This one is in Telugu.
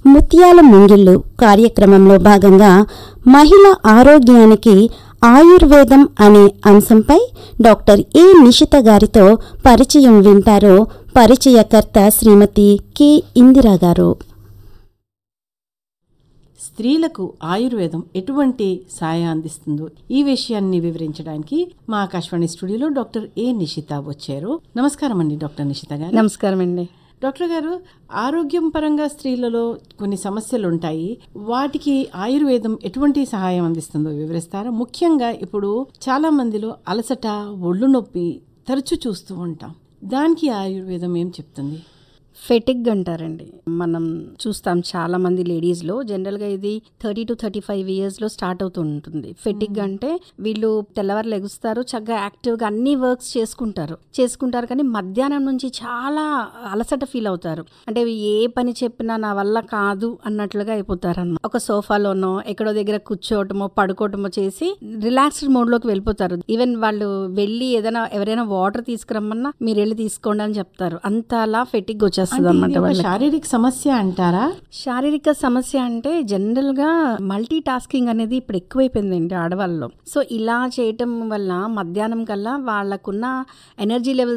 ముత్యాల ముంగిళ్ళు కార్యక్రమంలో భాగంగా మహిళ ఆరోగ్యానికి ఆయుర్వేదం అనే అంశంపై డాక్టర్ ఏ నిషిత గారితో పరిచయం వింటారో పరిచయకర్త శ్రీమతి కె ఇందిరా గారు స్త్రీలకు ఆయుర్వేదం ఎటువంటి సాయం అందిస్తుందో ఈ విషయాన్ని వివరించడానికి మా ఆకాశవాణి స్టూడియోలో డాక్టర్ ఏ నిషిత వచ్చారు నమస్కారం అండి డాక్టర్ నిషిత గారు నమస్కారం అండి డాక్టర్ గారు ఆరోగ్యం పరంగా స్త్రీలలో కొన్ని సమస్యలు ఉంటాయి వాటికి ఆయుర్వేదం ఎటువంటి సహాయం అందిస్తుందో వివరిస్తారా ముఖ్యంగా ఇప్పుడు చాలా మందిలో అలసట ఒళ్ళు నొప్పి తరచూ చూస్తూ ఉంటాం దానికి ఆయుర్వేదం ఏం చెప్తుంది ఫెటిగ్ అంటారండి మనం చూస్తాం చాలా మంది లేడీస్లో జనరల్గా ఇది థర్టీ టు థర్టీ ఫైవ్ ఇయర్స్లో స్టార్ట్ అవుతూ ఉంటుంది ఫెటిగ్ అంటే వీళ్ళు తెల్లవారు లెగుస్తారు చక్కగా యాక్టివ్గా అన్ని వర్క్స్ చేసుకుంటారు చేసుకుంటారు కానీ మధ్యాహ్నం నుంచి చాలా అలసట ఫీల్ అవుతారు అంటే ఏ పని చెప్పినా నా వల్ల కాదు అన్నట్లుగా అయిపోతారు అన్నమాట ఒక సోఫాలోనో ఎక్కడో దగ్గర కూర్చోవటమో పడుకోవటమో చేసి రిలాక్స్డ్ మోడ్లోకి వెళ్ళిపోతారు ఈవెన్ వాళ్ళు వెళ్ళి ఏదైనా ఎవరైనా వాటర్ తీసుకురమ్మన్నా మీరు వెళ్ళి తీసుకోండి అని చెప్తారు అంతలా ఫెటిగ్ వచ్చేస్తుంది అంటే అనమాట ఇది ఒక వాళ్ళకి శారీరక సమస్య అంటారా శారీరక సమస్య అంటే జనరల్ గా మల్టీ టాస్కింగ్ అనేది ఇప్పుడు ఎక్కువైపోయిందండి ఆడవాళ్ళలో సో ఇలా చేయటం వల్ల మధ్యాహ్నం కల్లా వాళ్ళకున్న ఎనర్జీ లెవెల్స్